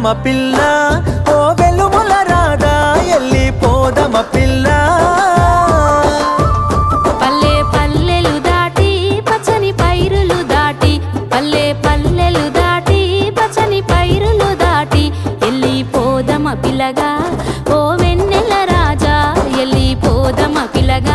పోదమ పిల్ల ఓ వెలుముల రాదా ఎల్లి పోదమ పిల్ల పల్లె పల్లెలు దాటి పచ్చని పైరులు దాటి పల్లె పల్లెలు దాటి పచ్చని పైరులు దాటి ఎల్లి పోదమ పిల్లగా ఓ వెన్నెల రాజా ఎల్లి పోదమ పిల్లగా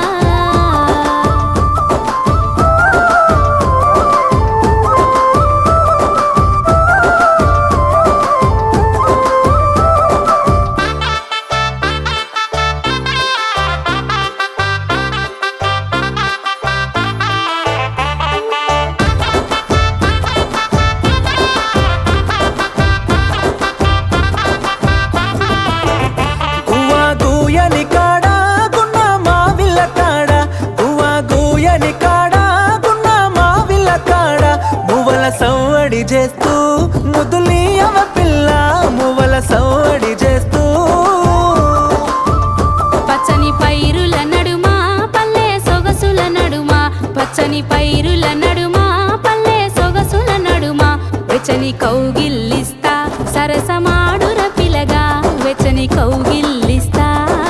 గువ్వా గూయని కాడ గున్న మావిల్ల కాడ గువ్వా గూయని కాడ గున్న మావిల్ల కాడ మువ్వల సవ్వడి చేస్తూ ముదులియవ పిల్ల మువ్వల సవ్వడి చేస్తూ పచ్చని పైరుల నడుమ పల్లె సొగసుల నడుమ పచ్చని పైరుల నడుమ పల్లె సొగసుల నడుమ వెచ్చని కౌగిల్లిస్తా సరసమాడుర పిలగా వెచ్చని కౌగిల్లిస్తా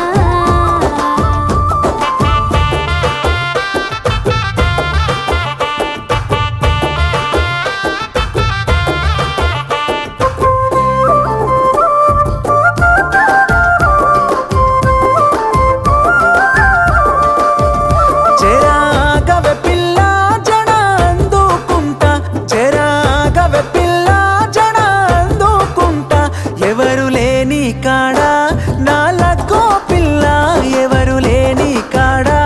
చెరాగవె పిల్ల జడ అందుకుంటా చెరాగవె పిల్ల జడ అందుకుంటా ఎవరు లేని కాడా నా లగ్గో పిల్ల ఎవరు లేని కాడా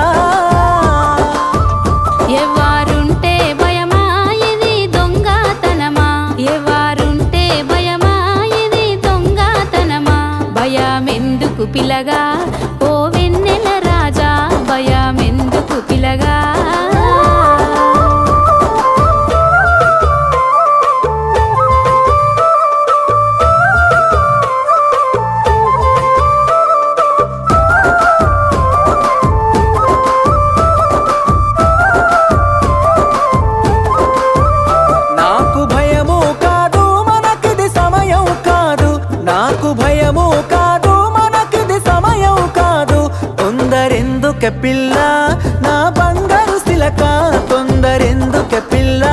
ఎవ్వారుంటే భయమా ఇది దొంగతనమా ఎవ్వారుంటే భయమా ఇది దొంగతనమా భయమెందుకు పిలగా ఓ వెన్నెల రాజా భయమెందుకు పిలగా నాకు భయము కాదు మనకిది సమయం కాదు నాకు భయము కాదు మనకిది సమయం కాదు తొందరెందుకే పిల్ల నా బంగారు శిలక తొందరెందుకే పిల్ల